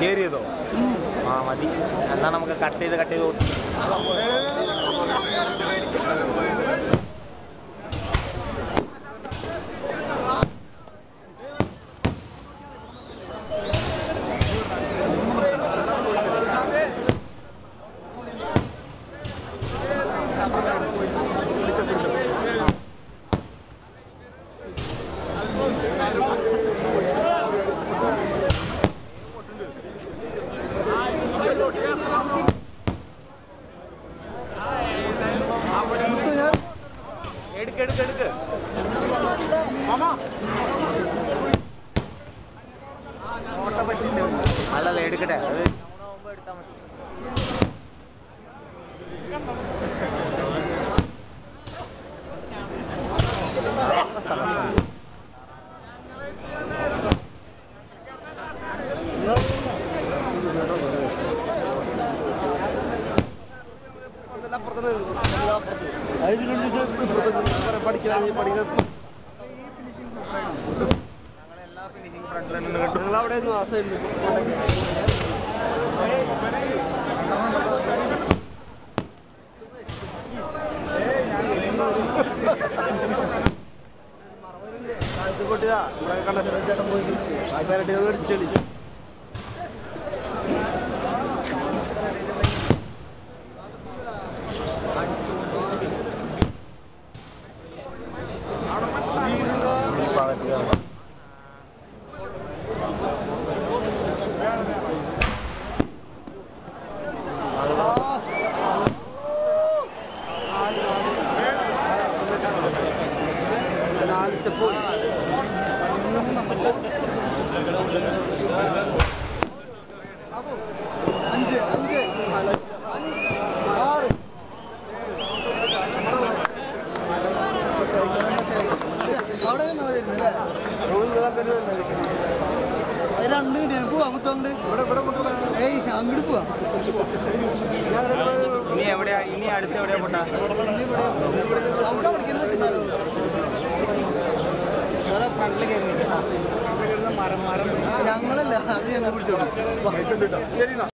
കയറിയതോ ആ മതി എന്നാ നമുക്ക് കട്ട് ചെയ്ത് കട്ട് ചെയ്ത് കൊടുത്തു എടുക്ക് എടുക്ക് എടുക്ക് അല്ലല്ല എടുക്കട്ടെ അത് ആവുമ്പോ എടുത്താ മതി ഞങ്ങളെല്ലാ ഫിനിഷിംഗ് ഫ്രണ്ടിൽ നിന്ന് കിട്ടും ഈ ഭാഗത്ത് കയറണം. അഞ്ച് അഞ്ച് ആറ് അവിടെ നിന്ന് വരുന്നില്ലേ? അത് രണ്ടും കിട്ടിയാണ് പോവാ മുത്തോണ്ട് ഏയ് അങ്ങോട്ട് പോവാ ഇനി എവിടെയാ ഇനി അടുത്ത് എവിടെയാ പൊട്ടാ അവിടെ പഠിക്കുന്നത് വെച്ചിട്ടുണ്ടാലോ ഫ്രണ്ടിൽ കയറി ഞങ്ങളല്ല അത് ഞങ്ങൾ പിടിച്ചോളൂ